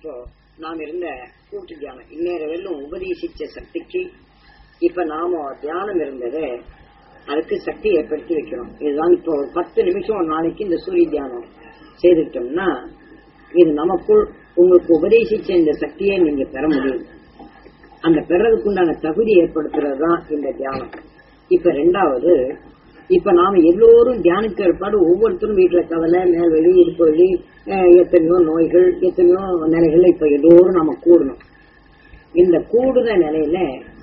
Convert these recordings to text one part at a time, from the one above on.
இப்போ நாம் இருந்த கூட்டு தியானம் இந்நேர வெல்லும் உபதேசிச்ச சக்திக்கு இப்ப நாம தியானம் இருந்தது அதுக்கு சக்தி ஏற்படுத்தி வைக்கிறோம் இதுதான் இப்போ ஒரு பத்து நிமிஷம் ஒரு நாளைக்கு இந்த சூரிய தியானம் செய்துட்டோம்னா இது நமக்குள் உங்களுக்கு உபதேசிச்ச இந்த சக்தியை நீங்க பெற முடியும் அந்த பெறதுக்கு உண்டான தகுதி ஏற்படுத்துறது தான் இந்த தியானம் இப்ப ரெண்டாவது இப்ப நாம எல்லோரும் தியானிக்க ஏற்பாடு ஒவ்வொருத்தரும் வீட்டுல கவலை மேல்வெளி இருப்பு வழி அஹ், எத்தனையோ நோய்கள் எத்தனையோ நிலைகள் இப்ப எல்லோரும் நாம கூடணும் இந்த கூடுத நிலையில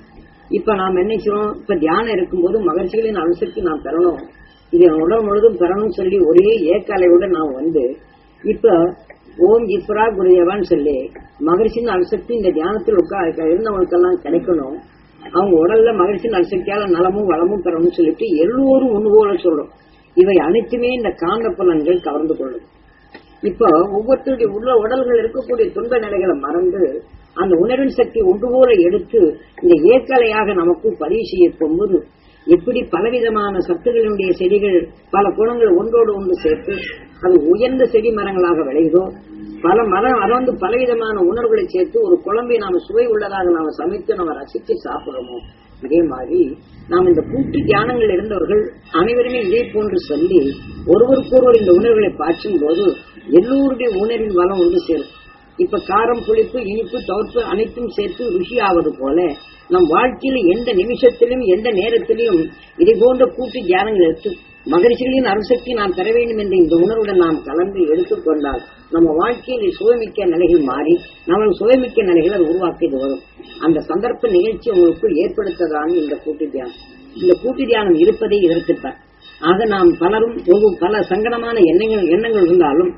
இப்ப நாம் என்ன செய்றோம் இப்ப தியானம் இருக்கும்போது மகிழ்ச்சிகளின் அனுசரித்து நாம் பெறணும் இது என் உடல் முழுதும் பெறணும் சொல்லி ஒரே ஏக்கலையோட நாம் வந்து இப்ப ஓம் இப்ரா குருதேவான்னு சொல்லி மகிழ்ச்சியின் அனுசக்தி இந்த தியானத்தில் உட்கா இருந்தவங்களுக்கெல்லாம் கிடைக்கணும் அவங்க உடல்ல மகிழ்ச்சியின் அனுசக்தியால நலமும் வளமும் பெறணும்னு சொல்லிட்டு எல்லோரும் ஒன்று போல சொல்றோம் இவை அனைத்துமே இந்த காந்த புலன்கள் கவர்ந்து கொள்ளும் இப்போ ஒவ்வொருத்தருடைய உள்ள உடல்கள் இருக்கக்கூடிய துன்ப நிலைகளை மறந்து அந்த உணர்வின் சக்தி ஒன்று போல எடுத்து இந்த ஏக்கலையாக நமக்கு பதிவு செய்ய போகும்போது எப்படி பலவிதமான சத்துக்களினுடைய செடிகள் பல குணங்கள் ஒன்றோடு ஒன்று சேர்த்து அது உயர்ந்த செடி மரங்களாக விளையுதோ பல மரம் அது வந்து பலவிதமான உணர்வுகளை சேர்த்து ஒரு குழம்பை நாம சுவை உள்ளதாக நாம சமைத்து நம்ம ரசித்து சாப்பிடுறோமோ இதே மாதிரி நாம் இந்த கூட்டு தியானங்கள் இருந்தவர்கள் அனைவருமே இதே போன்று சொல்லி ஒருவருக்கொருவர் இந்த உணர்வுகளை பாய்ச்சும் போது எல்லோருடைய உணர்வின் வளம் ஒன்று சேரும் இப்ப காரம் புளிப்பு இனிப்பு தவிர்ப்பு அனைத்தும் சேர்த்து ருசி ஆவது போல நம் வாழ்க்கையில எந்த நிமிஷத்திலும் எந்த நேரத்திலும் இதை போன்ற கூட்டு தியானங்கள் எடுத்து மகிழ்ச்சிகளின் அருசக்தி நாம் பெற வேண்டும் என்ற இந்த உணர்வுடன் நாம் கலந்து எடுத்துக்கொண்டால் நம்ம வாழ்க்கையில் சுவைமிக்க நிலைகள் மாறி நம்ம சுவைமிக்க நிலைகளை அது உருவாக்கி இது வரும் அந்த சந்தர்ப்ப நிகழ்ச்சி உங்களுக்கு ஏற்படுத்ததான் இந்த கூட்டு தியானம் இந்த கூட்டு தியானம் இருப்பதே இதற்குத்தான் ஆக நாம் பலரும் ஒவ்வொரு பல சங்கடமான எண்ணங்கள் எண்ணங்கள் இருந்தாலும்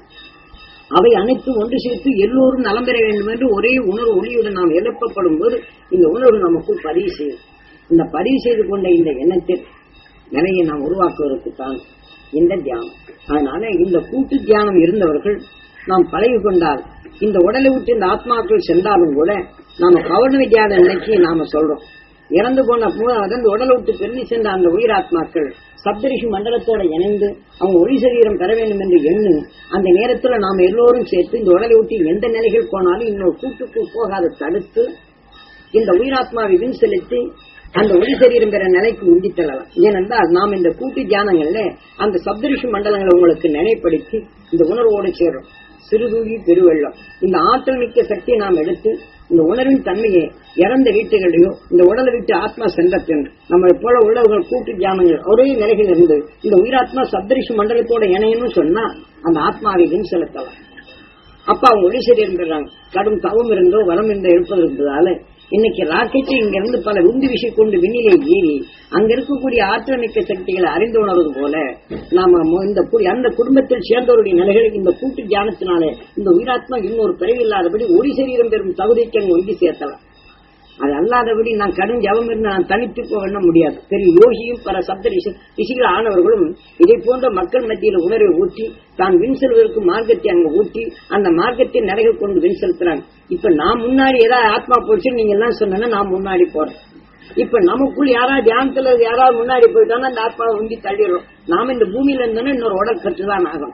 அவை அனைத்தும் ஒன்று சேர்த்து எல்லோரும் நலம் பெற வேண்டும் என்று ஒரே உணர்வு ஒளியுடன் நாம் எழுப்பப்படும் போது இந்த உணர்வு நமக்குள் பதிவு செய்யும் இந்த பதிவு செய்து கொண்ட இந்த எண்ணத்தில் நிலையை நாம் உருவாக்குவதற்குத்தான் இந்த தியானம் அதனால இந்த கூட்டு தியானம் இருந்தவர்கள் நாம் பழகி கொண்டால் இந்த உடலை விட்டு இந்த ஆத்மாக்கள் சென்றாலும் கூட நாம பௌர்ணமி தியான நிலைக்கு நாம சொல்றோம் இறந்து போன மூணாவது அந்த உடலை விட்டு பிரிந்து சென்ற அந்த உயிராத்மாக்கள் சப்தரிஷி மண்டலத்தோட இணைந்து அவங்க ஒளி சரீரம் பெற வேண்டும் என்று எண்ணு அந்த நேரத்துல நாம் எல்லோரும் சேர்த்து இந்த உடலை விட்டு எந்த நிலைகள் போனாலும் இன்னொரு கூட்டுக்கு போகாத தடுத்து இந்த உயிராத்மாவை வின் செலுத்தி அந்த ஒளி சரீரம் பெற நிலைக்கு உந்தி தள்ளலாம் ஏனென்றால் நாம் இந்த கூட்டு தியானங்கள்ல அந்த சப்தரிஷி மண்டலங்களை உங்களுக்கு நினைப்படுத்தி இந்த உணர்வோடு சேர்றோம் சிறுதூகி பெருவெள்ளம் இந்த ஆற்றல் மிக்க சக்தியை நாம் எடுத்து இந்த உணர்வின் தன்மையை இறந்த வீட்டுகளையோ இந்த உடலை விட்டு ஆத்மா சென்ற பின் நம்மளை போல உள்ளவர்கள் கூட்டு தியானங்கள் ஒரே நிலையில் இருந்து இந்த உயிராத்மா சப்தரிஷி மண்டலத்தோட இணையணும்னு சொன்னா அந்த ஆத்மாவை வின் செலுத்தலாம் அப்ப அவங்க ஒளி சரீரம் பெறாங்க கடும் தவம் இருந்தோ வளம் இருந்தோ இருப்பது இருந்ததால இன்னைக்கு ராக்கெட் இங்க இருந்து பல உந்து வீசி கொண்டு விண்ணிலே ஏறி அங்க இருக்கக்கூடிய ஆற்றல் மிக்க சக்திகளை அறிந்து உணர்வது போல நாம மொ- இந்த கு- அந்த குடும்பத்தில் சேர்ந்தவருடைய நிலைகளை இந்த கூட்டு தியானத்தினாலே இந்த உயிராத்மா இன்னொரு பிறவி இல்லாதபடி ஒளி சரீரம் பெறும் தகுதிக்கு அங்க ஒன்றி சேர்த்தலாம் அது அல்லாதபடி நான் கடும் ஜபம் இருந்து நான் தனித்து போக முடியாது பெரிய யோகியும் பல சப்த ரிஷி ரிஷிகள் ஆனவர்களும் இதை போன்ற மக்கள் மத்தியில் உணர்வை ஊற்றி தான் வின் செல்வதற்கு மார்க்கத்தை அங்க ஊற்றி அந்த மார்க்கத்தை நடைகள் கொண்டு வின் செலுத்துறாங்க இப்ப நான் முன்னாடி ஏதாவது ஆத்மா போச்சு நீங்க எல்லாம் சொன்னா நான் முன்னாடி போறேன் இப்ப நமக்குள் யாராவது தியானத்துல யாராவது முன்னாடி போயிட்டாங்கன்னா அந்த ஆத்மாவை உண்டி தள்ளிடுறோம் நாம இந்த பூமியில இருந்தோன்னா இன்னொரு உடல் கற்றுதான் ஆகும்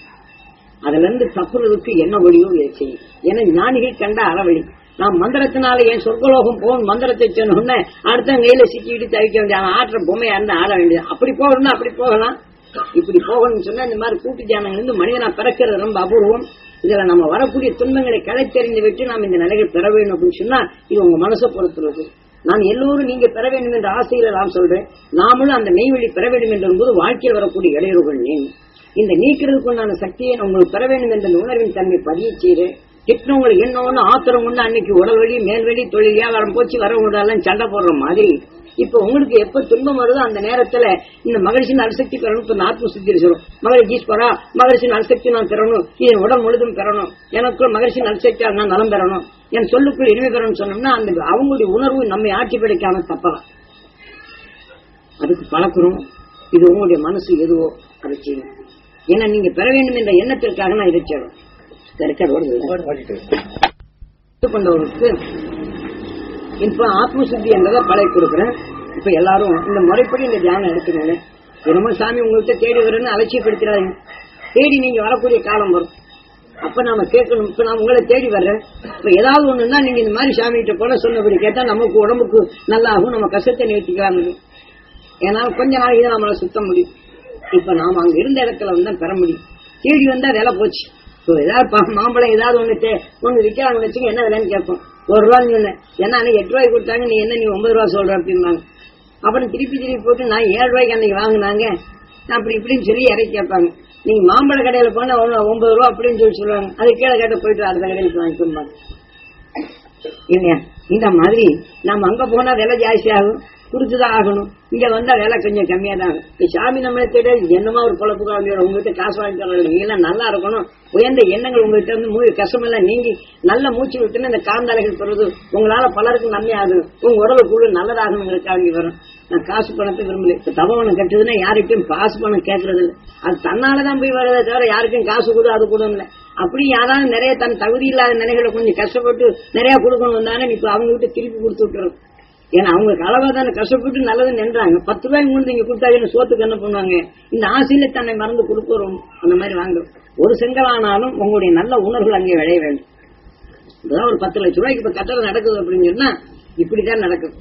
அதுல இருந்து தப்புறதுக்கு என்ன வழியோ இதை செய்யும் ஏன்னா ஞானிகள் கண்ட அறவழி நான் மந்திரத்தினால என் சொர்க்கலோகம் போகும் மந்திரத்தை சொன்னோடனே அடுத்த கையில சிக்கிட்டு தவிக்க வேண்டிய அவன் ஆற்ற பொம்மையா இருந்து ஆட வேண்டியது அப்படி போகணும்னா அப்படி போகலாம் இப்படி போகணும்னு சொன்னா இந்த மாதிரி கூட்டு தியானங்கள் இருந்து மனிதனா பிறக்கிறது ரொம்ப அபூர்வம் இதுல நம்ம வரக்கூடிய துன்பங்களை களைத்தெறிந்து விட்டு நாம் இந்த நிலைகள் பெற வேண்டும் அப்படின்னு சொன்னா இது உங்க மனசை பொறுத்துள்ளது நான் எல்லோரும் நீங்க பெற வேண்டும் என்ற ஆசையில நான் சொல்றேன் நாமளும் அந்த நெய்வழி பெற வேண்டும் என்ற போது வாழ்க்கையில் வரக்கூடிய இடையூறுகள் நீங்க இந்த நீக்கிறதுக்கு உண்டான சக்தியை நான் உங்களுக்கு பெற வேண்டும் என்ற இந்த உணர்வின் தன்மை பதிய செய்கிறேன் திட்டினவங்களுக்கு என்ன ஒண்ணு ஆத்திரம் கொண்டு அன்னைக்கு உடல் வழி மேல் வழி தொழில் வியாபாரம் போச்சு வரவங்க எல்லாம் சண்டை போடுற மாதிரி இப்ப உங்களுக்கு எப்ப துன்பம் வருதோ அந்த நேரத்துல இந்த மகிழ்ச்சியின் அணுசக்தி பெறணும் இப்ப ஆத்ம சுத்தி சொல்லும் மகிழ்ச்சி போறா மகிழ்ச்சியின் அணுசக்தி நான் பெறணும் என் உடல் முழுதும் பெறணும் எனக்குள்ள மகிழ்ச்சியின் அணுசக்தியால் நான் நலம் பெறணும் என் சொல்லுக்குள் இனிமை பெறணும்னு சொன்னோம்னா அந்த அவங்களுடைய உணர்வு நம்மை ஆட்சி படைக்காம தப்பலாம் அதுக்கு பழக்கிறோம் இது உங்களுடைய மனசு எதுவோ அதை செய்யும் ஏன்னா நீங்க பெற வேண்டும் என்ற எண்ணத்திற்காக நான் இதை செய்யணும் கொண்டவருக்கு இப்ப ஆத்ம சுத்தி என்றதை பழகி கொடுக்குறேன் இப்ப எல்லாரும் இந்த முறைப்படி இந்த தியானம் எடுத்துக்கோங்க என்னமோ சாமி உங்கள்கிட்ட தேடி வரும்னு அலட்சியப்படுத்துறாங்க தேடி நீங்க வரக்கூடிய காலம் வரும் அப்ப நாம கேட்கணும் இப்ப நான் உங்களை தேடி வர்றேன் இப்ப ஏதாவது ஒண்ணுன்னா நீங்க இந்த மாதிரி சாமி கிட்ட போல சொன்னபடி கேட்டா நமக்கு உடம்புக்கு நல்லா ஆகும் நம்ம கஷ்டத்தை நிறுத்திக்கலாம் ஏன்னா கொஞ்ச நாளைக்கு தான் நம்மளை சுத்த முடியும் இப்ப நாம அங்க இருந்த இடத்துல வந்து பெற முடியும் தேடி வந்தா விலை போச்சு இப்போ ஏதாவது ப- மாம்பழம் ஏதாவது ஒண்ணு தே- ஒண்ணு விற்கிறாங்க வச்சுங்க என்ன விலைன்னு கேட்போம் ஒரு ரூபான்னு சொன்னேன் ஏன்னா அன்னைக்கு எட்டு ரூபாய்க்கு கொடுத்தாங்க நீ என்ன நீ ஒன்பது ரூபா சொல்ற அப்படின்னாங்க அப்புறம் திருப்பி திருப்பி போட்டு நான் ஏழு ரூபாய்க்கு அன்னைக்கு வாங்கினாங்க அப்படி இப்படின்னு சொல்லி இறக்கி கேட்பாங்க நீங்க மாம்பழ கடையில போனா ஒண்ணு- ஒன்பது ரூபா அப்படின்னு சொல்லி சொல்லுவாங்க அது கீழே கேட்ட போயிட்டு அடுத்த கடையில வாங்கிக்கோம்பாங்க இல்லையா இந்த மாதிரி நம்ம அங்க போனா விலை ஜாஸ்தி ஆகும் கொடுத்துதான் ஆகணும் இங்க வந்தா விலை கொஞ்சம் கம்மியா தான் ஆகும் இப்ப சாமி நம்மளை தேட என்னமா ஒரு பொழப்பு காவலியோட உங்ககிட்ட காசு வாங்கி தரல நீங்க எல்லாம் நல்லா இருக்கணும் உயர்ந்த எண்ணங்கள் உங்ககிட்ட வந்து மூ கஷ்டமெல்லாம் நீங்கி நல்ல மூச்சு விட்டுன்னு இந்த காந்தாலைகள் பெறுவது உங்களால பலருக்கு நன்மை ஆகும் உங்க உடலுக்குள்ள நல்லதாகணுங்கிறதுக்காக வரும் நான் காசு பணத்தை விரும்பல இப்ப தபவனம் கட்டுதுன்னா யார்கிட்டயும் காசு பணம் கேட்கறது இல்லை அது தன்னாலதான் போய் வர்றதை தவிர யாருக்கும் காசு கொடு அது கூட இல்லை அப்படி யாராவது நிறைய தன் தகுதி இல்லாத நிலைகளை கொஞ்சம் கஷ்டப்பட்டு நிறைய கொடுக்கணும் தானே இப்ப அவங்க கிட்ட திருப்பி கொடுத்து விட்டுறது ஏன்னா அவங்க அளவா தானே கஷ்டப்பட்டு நல்லது நின்றாங்க பத்து ரூபாய் மூணு நீங்க கொடுத்தாங்க சோத்துக்கு என்ன பண்ணுவாங்க இந்த ஆசையில தன்னை மறந்து கொடுக்குறோம் அந்த மாதிரி வாங்க ஒரு செங்கலானாலும் உங்களுடைய நல்ல உணர்வுகள் அங்கே விளைய வேண்டும் இப்பதான் ஒரு பத்து லட்ச ரூபாய்க்கு இப்ப கட்டடம் நடக்குது அப்படின்னு சொன்னா இப்படிதான் நடக்குது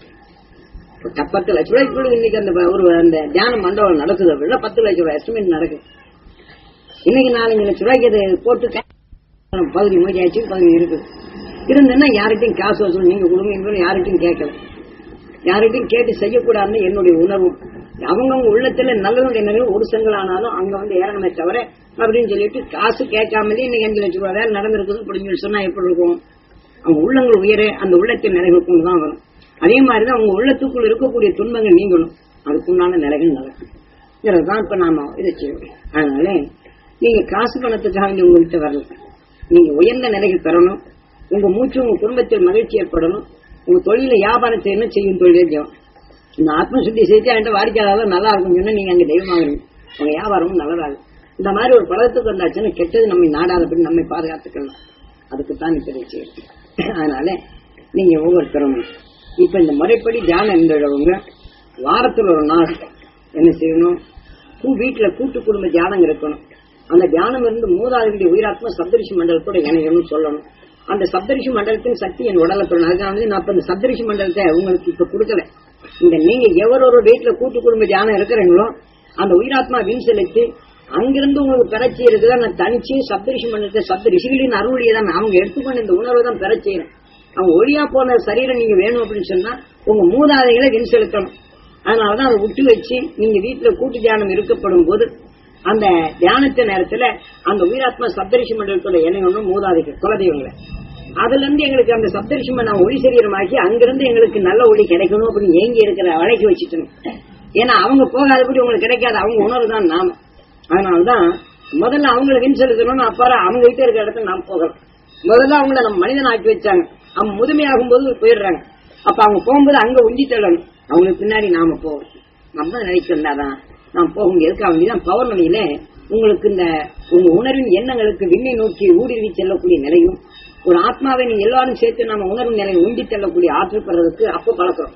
இப்ப பத்து லட்ச ரூபாய்க்குள்ள இன்னைக்கு அந்த ப- ஒரு அந்த தியான மண்டபம் நடக்குது அப்படின்னா பத்து லட்ச ரூபாய் எஸ்டிமேட் நடக்குது இன்னைக்கு நாலஞ்சு லட்ச ரூபாய்க்கு அது போட்டு க- பகுதி மூஞ்சாச்சு பகுதி இருக்குது இருந்ததுன்னா யார்கிட்டையும் காசு வசூல் நீங்க கொடுங்க என்பது யார்கிட்டையும் கேட்கல யார்கிட்டையும் கேட்டு செய்யக்கூடாதுன்னு என்னுடைய உணர்வும் அவங்கவுங்க உள்ளத்துல நல்லவங்க என்னங்க ஒரு செங்கல் ஆனாலும் அங்க வந்து ஏறணுமே தவிர அப்படின்னு சொல்லிட்டு காசு கேட்காமலே இன்னைக்கு அஞ்சு லட்ச ரூபாய் வேலை நடந்திருக்குது அப்படின்னு சொல்லி சொன்னா எப்படி இருக்கும் அவங்க உள்ளங்கள் உயர அந்த உள்ளத்தின் நிலைகள் கொண்டு தான் வரும் அதே மாதிரிதான் அவங்க உள்ளத்துக்குள் இருக்கக்கூடிய துன்பங்கள் நீங்கணும் அதுக்குண்டான நிலைகள் நடக்கும் இதுதான் இப்ப நாம இதை செய்யணும் அதனால நீங்க காசு பணத்துக்காக வேண்டி உங்ககிட்ட வரல நீங்க உயர்ந்த நிலைகள் பெறணும் உங்க மூச்சு உங்க குடும்பத்தில் மகிழ்ச்சி ஏற்படணும் உங்க தொழில வியாபாரம் செய்யணும் செய்யும் தொழிலே ஜெயம் இந்த ஆத்ம சுத்தி செய்து என்கிட்ட வாடிக்கையாளர் நல்லா இருக்கும் சொன்னா நீங்க அங்க தெய்வமாகணும் உங்க வியாபாரமும் நல்லதாகும் இந்த மாதிரி ஒரு பழத்துக்கு வந்தாச்சுன்னா கெட்டது நம்மை நாடாதபடி நம்மை பாதுகாத்துக்கலாம் அதுக்குத்தான் இப்ப இதை செய்யணும் அதனால நீங்க ஒவ்வொருத்தரும் இப்ப இந்த முறைப்படி தியானம் இருந்தவங்க வாரத்துல ஒரு நாள் என்ன செய்யணும் கூ- வீட்டுல கூட்டு குடும்ப தியானம் இருக்கணும் அந்த தியானம் இருந்து மூதாதிகளுடைய உயிராத்மா சப்தரிஷி மண்டலத்தோட இணையணும்னு சொல்லணும் அந்த சப்தரிஷி மண்டலத்தின் சக்தி என் உடல பெறணும் அதுக்காக வந்து நான் இப்ப இந்த சப்தரிஷி மண்டலத்தை உங்களுக்கு இப்ப கொடுக்கல இந்த நீங்க எவர் ஒரு வீட்டுல கூட்டு குடும்ப தியானம் இருக்கிறீங்களோ அந்த உயிராத்மா வீண் செலுத்தி அங்கிருந்து உங்களுக்கு பெறச் செய்யறதுதான் நான் தனிச்சு சப்தரிஷி மண்டலத்தை சப்த ரிஷிகளின் அருளியை தான் அவங்க எடுத்துக்கொண்டு இந்த உணர்வை தான் பெறச் செய்யறேன் அவங்க ஒளியா போன சரீரம் நீங்க வேணும் அப்படின்னு சொன்னா உங்க மூதாதைகளை வீண் செலுத்தணும் அதனாலதான் அதை விட்டு வச்சு நீங்க வீட்டுல கூட்டு தியானம் இருக்கப்படும் போது அந்த தியானத்து நேரத்துல அந்த உயிராத்மா சப்தரிஷி மண்டலத்தோட இணையணும் மூதாதைகள் குலதெய்வங்களை அதுல இருந்து எங்களுக்கு அந்த சப்தரிஷி நான் ஒளி சரீரமாக்கி அங்கிருந்து எங்களுக்கு நல்ல ஒளி கிடைக்கணும் அப்படின்னு ஏங்கி இருக்கிற வழக்கி வச்சுட்டோம் ஏன்னா அவங்க போகாதபடி உங்களுக்கு கிடைக்காது அவங்க உணர்வு தான் நாம அதனாலதான் முதல்ல அவங்கள வின் செலுத்தணும்னு அப்புறம் அவங்க கிட்ட இருக்கிற இடத்துல நாம் போகலாம் முதல்ல அவங்கள நம்ம மனிதன் ஆக்கி வச்சாங்க அவங்க முதுமையாகும் போது போயிடுறாங்க அப்ப அவங்க போகும்போது அங்க உந்தி தள்ளணும் அவங்களுக்கு பின்னாடி நாம போவோம் நம்ம நினைச்சிருந்தாதான் நாம் போகும் எதுக்காக வேண்டிதான் பௌர்ணமியில உங்களுக்கு இந்த உங்க உணர்வின் எண்ணங்களுக்கு விண்ணை நோக்கி ஊடுருவி செல்லக்கூடிய நிலையும் ஒரு ஆத்மாவை நீங்க எல்லாரும் சேர்த்து நம்ம உணர்வு நிலையை உண்டி செல்லக்கூடிய ஆற்றல் பெறதுக்கு அப்ப பழக்கிறோம்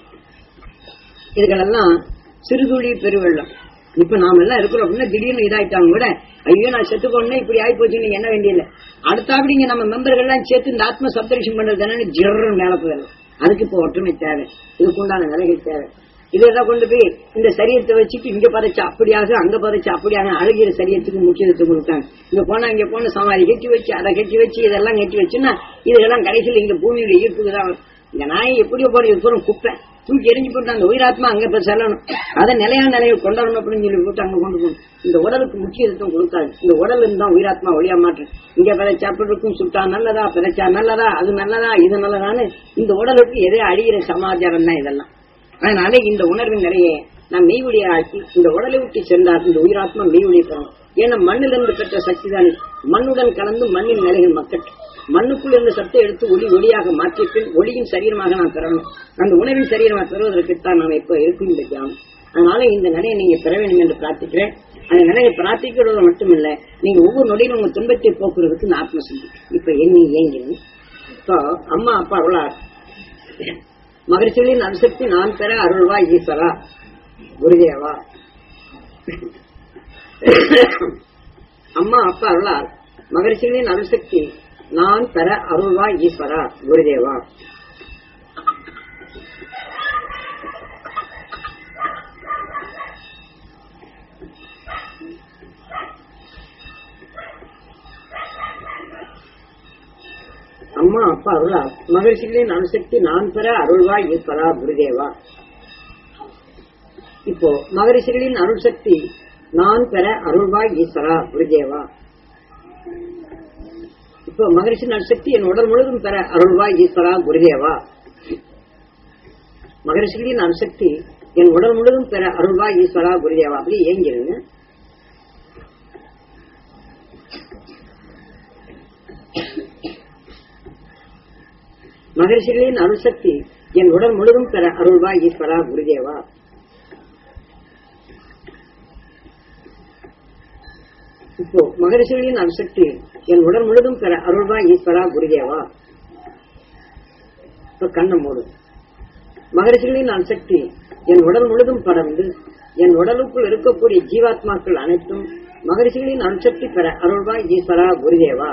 இதுகளெல்லாம் சிறுதுளி பெருவெள்ளம் இப்ப நாம எல்லாம் இருக்கிறோம் அப்படின்னா திடீர்னு இதாயிட்டாங்க கூட ஐயோ நான் செத்து போனேன் இப்படி ஆகி போச்சு நீங்க என்ன வேண்டியதில்லை அடுத்தாப்படி இங்க நம்ம மெம்பர்கள் எல்லாம் சேர்த்து இந்த ஆத்ம சப்தரிஷம் பண்றது தானே ஜிர்ரு மேல போயிடலாம் அதுக்கு இப்ப ஒற்றுமை தேவை இதுக்குண்டான நிலைகள் தேவை இதெல்லாம் கொண்டு போய் இந்த சரியத்தை வச்சுட்டு இங்க பதைச்சு அப்படியாக அங்க பதைச்சு அப்படியாக அழகிற சரியத்துக்கு முக்கியத்துவம் கொடுத்தாங்க இங்க போனா இங்க போன சமாதி கட்டி வச்சு அதை கட்டி வச்சு இதெல்லாம் கட்டி வச்சுன்னா இதெல்லாம் கடைசியில் இங்க பூமியோட ஈர்ப்புக்கு தான் வரும். இந்த நாய் எப்படியோ போற இது பூரா குப்பை தூக்கி எரிஞ்சு போட்டு அந்த உயிராத்மா அங்க போய் செல்லணும் அதை நிலையான நிலையை கொண்டாடணும் அப்படின்னு சொல்லி போட்டு அங்க கொண்டு போகணும் இந்த உடலுக்கு முக்கியத்துவம் கொடுத்தாங்க இந்த உடல் இருந்தா உயிராத்மா ஒளியா மாற்றம் இங்க பிழைச்சா அப்படி இருக்கும் சுட்டா நல்லதா பிழைச்சா நல்லதா அது நல்லதா இது நல்லதான்னு இந்த உடலுக்கு எதே அழிகிற சமாச்சாரம் தான் இதெல்லாம் அதனால இந்த உணர்வின் நிறைய நாம் மெய்வழியை ஆக்கி இந்த உடலை விட்டு சென்றார் இந்த உயிராத்மா மெய்வழியை பெறணும் ஏன்னா மண்ணிலிருந்து பெற்ற சக்தி தான் இது. மண்ணுடன் கலந்து மண்ணின் நிலைகள் மக்கள் மண்ணுக்குள் இருந்த சத்தை எடுத்து ஒளி ஒளியாக மாற்றிய பின் ஒளியின் சரீரமாக நாம் பெறணும் அந்த உணவின் சரீரமாக பெறுவதற்குத்தான் நாம் இப்ப இருக்கும் இந்த தியானம் அதனால இந்த நிலையை நீங்க பெற வேண்டும் என்று பிரார்த்திக்கிறேன் அந்த நிலையை பிரார்த்திக்கிறது மட்டுமில்ல நீங்க ஒவ்வொரு நொடியும் உங்க துன்பத்தை போக்குறதுக்கு இந்த ஆத்ம சிந்தி இப்ப எண்ணி ஏங்கிறேன் இப்போ அம்மா அப்பா அருளார் மகிழ்ச்சிகளின் அனுசக்தி நான் பெற அருள்வா ஈஸ்வரா குருதேவா அம்மா அப்பா அருளார் மகரிஷிகளின் அணுசக்தி நான் பெற அருள்வா ஈஸ்வரா குருதேவா அம்மா அப்பா அருளா மகரிஷிகளின் அணுசக்தி நான் பெற அருள்வா ஈஸ்வரா குருதேவா இப்போ மகரிஷிகளின் அருள்சக்தி நான் பெற அருள்வா ஈஸ்வரா குருதேவா இப்போ மகரிஷின் அணுசக்தி என் உடல் முழுவதும் பெற அருள்வா ஈஸ்வரா குருதேவா மகரிஷிகளின் அணுசக்தி என் உடல் முழுவதும் பெற அருள்வா ஈஸ்வரா குருதேவா அப்படி ஏங்கிருங்க மகரிஷிகளின் அணுசக்தி என் உடல் முழுவதும் பெற அருள்வா ஈஸ்வரா குருதேவா இப்போ மகரிஷிகளின் அணுசக்தி என் உடல் முழுவதும் பெற அருள்வா ஈஸ்வரா குருதேவா இப்ப கண்ணை மூடு மகரிஷிகளின் அணுசக்தி என் உடல் முழுதும் படர்ந்து என் உடலுக்குள் இருக்கக்கூடிய ஜீவாத்மாக்கள் அனைத்தும் மகரிஷிகளின் அணுசக்தி பெற அருள்வா ஈஸ்வரா குருதேவா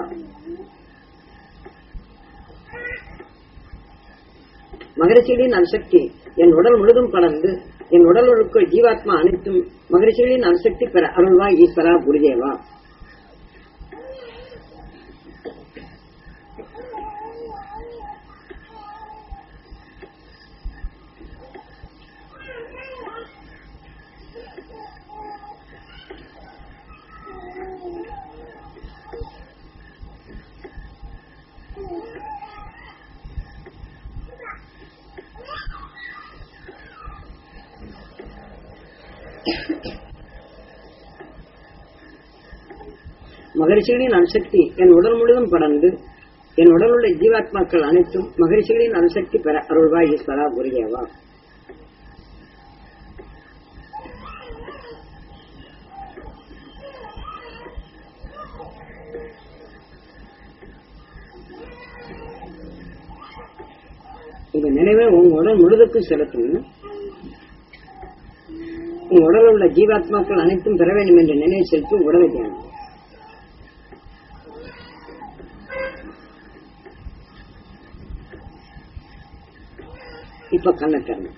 மகரிஷிகளின் அணுசக்தி என் உடல் முழுதும் படர்ந்து என் உடலுக்குள் ஜீவாத்மா அனைத்தும் மகரிஷிகளின் அணுசக்தி பெற அருள்வா ஈஸ்வரா குருதேவா மகரிஷிகளின் அணுசக்தி என் உடல் முழுவதும் படர்ந்து என் உடலுள்ள ஜீவாத்மாக்கள் அனைத்தும் மகரிஷிகளின் அணுசக்தி பெற அருள்வா ஈஸ்வரா குருதேவா உங்க நினைவை உங்க உடல் முழுதுக்கும் செலுத்தணும் உங்க உடலில் உள்ள ஜீவாத்மாக்கள் அனைத்தும் பெற வேண்டும் என்ற நினைவு செலுத்தி உடலை தியானம் இப்ப கண்ணை திறணும்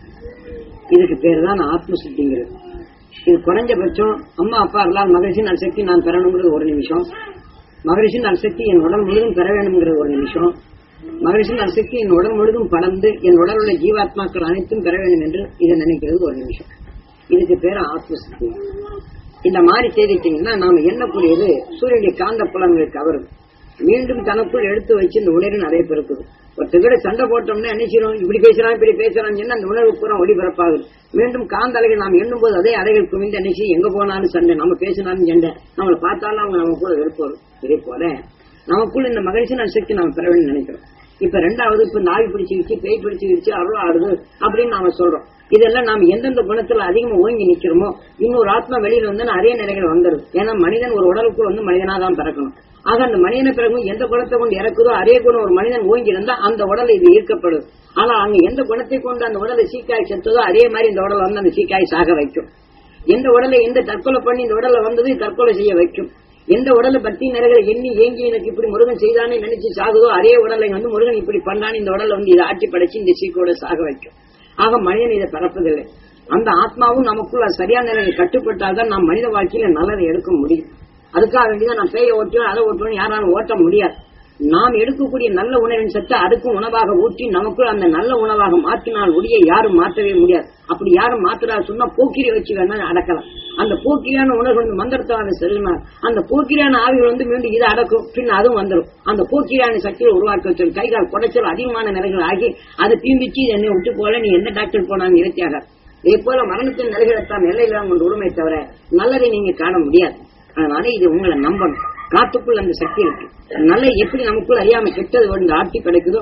இதுக்கு பேர் தான் ஆத்ம சுத்திங்கிறது இது குறைஞ்சபட்சம் அம்மா அப்பா இருந்தால் மகரிஷின் அசக்தி நான் பெறணுங்கிறது ஒரு நிமிஷம் மகரிஷின் அசக்தி என் உடல் முழுதும் பெற வேண்டும்ங்கிறது ஒரு நிமிஷம் மகரிஷின் அசக்தி என் உடல் முழுதும் படர்ந்து என் உடல் உள்ள ஜீவாத்மாக்கள் அனைத்தும் பெற வேண்டும் என்று இதை நினைக்கிறது ஒரு நிமிஷம் இதுக்கு பேர் ஆத்ம சுத்தி இந்த மாதிரி செய்திட்டீங்கன்னா நாம எண்ணக்கூடியது சூரியனுடைய காந்த புலன்களுக்கு கவருது மீண்டும் தனக்குள் எடுத்து வச்சு இந்த உணர்வு நிறைய பெருக்குது ஒருத்தர் சண்டை போட்டோம்னா என்ன செய்யறோம் இப்படி பேசுறான் இப்படி பேசுறான்னு சொன்னா அந்த உணர்வு பூரா ஒளிபரப்பாகுது மீண்டும் காந்த அலைகள் நாம் எண்ணும் போது அதே அலைகள் குவிந்து என்ன செய்யும் எங்க போனாலும் சண்டை நம்ம பேசினாலும் சண்டை நம்மளை பார்த்தாலும் அவங்க நம்ம கூட வெறுப்போம் இதே போல நமக்குள்ள இந்த மகிழ்ச்சி சக்தி நாம பெற வேண்டும் நினைக்கிறோம் இப்ப ரெண்டாவது இப்ப நாய் பிடிச்சிருச்சு பேய் பிடிச்சிருச்சு அருள் ஆடுது அப்படின்னு நாம சொல்றோம் இதெல்லாம் நாம் எந்தெந்த குணத்துல அதிகமா ஓங்கி நிக்கிறோமோ இன்னொரு ஆத்மா வெளியில வந்து அதே நிலைகள் வந்துடும் ஏன்னா மனிதன் ஒரு உடலுக்குள் வந்து மனிதனா தான் பிறக்கணும் ஆக அந்த மனிதனை பிறகு எந்த குணத்தை கொண்டு இறக்குதோ அதே குணம் ஒரு மனிதன் ஓங்கி இருந்தா அந்த உடல் இது ஈர்க்கப்படுது ஆனா அங்க எந்த குணத்தை கொண்டு அந்த உடலை சீக்காய் செத்ததோ அதே மாதிரி இந்த உடலை வந்து அந்த சீக்காய் சாக வைக்கும் எந்த உடலை எந்த தற்கொலை பண்ணி இந்த உடல்ல வந்தது தற்கொலை செய்ய வைக்கும் எந்த உடலை பக்தி நிறைகளை எண்ணி ஏங்கி எனக்கு இப்படி முருகன் செய்தானே நினைச்சு சாகுதோ அதே உடலை வந்து முருகன் இப்படி பண்ணான்னு இந்த உடலை வந்து இதை ஆட்டி படைச்சு இந்த சீக்கோட சாக வைக்கும் ஆக மனிதன் இதை பரப்பதில்லை அந்த ஆத்மாவும் நமக்குள்ள சரியான நிலையில் கட்டுப்பட்டால்தான் நாம் மனித வாழ்க்கையில நல்லதை எடுக்க முடியும் அதுக்காக வேண்டிதான் நான் பேய ஓட்டுவேன் அதை ஓட்டுவேன் யாராலும் ஓட்ட முடியாது நாம் எடுக்கக்கூடிய நல்ல உணவின் சத்தை அதுக்கும் உணவாக ஊற்றி நமக்குள் அந்த நல்ல உணவாக மாற்றினால் ஒடிய யாரும் மாற்றவே முடியாது அப்படி யாரும் மாற்றுறா சொன்னா போக்கிரி வச்சு வேணா அடக்கலாம் அந்த போக்கிரியான உணர்வு வந்து மந்திரத்தான செல்லினார் அந்த போக்கிரியான ஆவிகள் வந்து மீண்டும் இதை அடக்கும் பின் அதுவும் வந்துடும் அந்த போக்கிரியான சக்தியை உருவாக்கி வச்சிடும் கைகால் குடைச்சல் அதிகமான நிலைகள் ஆகி அதை தீம்பிச்சு என்னை விட்டு போல நீ எந்த டாக்டர் போனாங்க இறைத்தியாக இதே போல மரணத்தின் நிலைகளைத்தான் நிலையில கொண்டு உரிமை தவிர நல்லதை நீங்க காண முடியாது அதனால இது உங்களை நம்பணும் காத்துக்குள் அந்த சக்தி இருக்கு நல்ல எப்படி நமக்குள் அறியாம கெட்டது வந்து ஆட்சி கிடைக்குதோ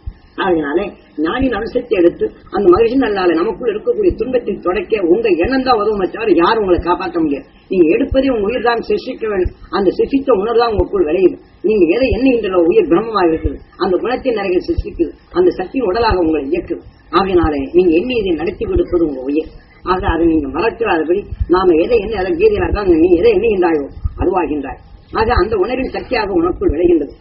அதனால ஞானின் அனுசக்தி எடுத்து அந்த மகிழ்ச்சி நல்லால நமக்குள் இருக்கக்கூடிய துன்பத்தை தொடக்க உங்க எண்ணம் தான் உதவுமே தவிர யாரும் உங்களை காப்பாற்ற முடியாது நீங்க எடுப்பதே உங்க உயிர் தான் சிருஷ்டிக்க வேண்டும் அந்த சிருஷ்டித்த உணர்வு தான் உங்களுக்குள் விளையுது நீங்க எதை எண்ணுகின்ற உயிர் பிரம்மமாக இருக்குது அந்த குணத்தின் நிறைய சிருஷ்டிக்குது அந்த சக்தி உடலாக உங்களை இயக்குது ஆகையினாலே நீங்க எண்ணி இதை நடத்தி கொடுப்பது உங்க உயிர் ஆக அதை நீங்க மறக்கிறாதபடி நாம எதை எண்ணி அதை கீதையாக தான் நீ எதை எண்ணுகின்றாயோ அதுவாகின்றாய் ஆக அந்த உணர்வின் சக்தியாக உனக்குள் விளைகின்றது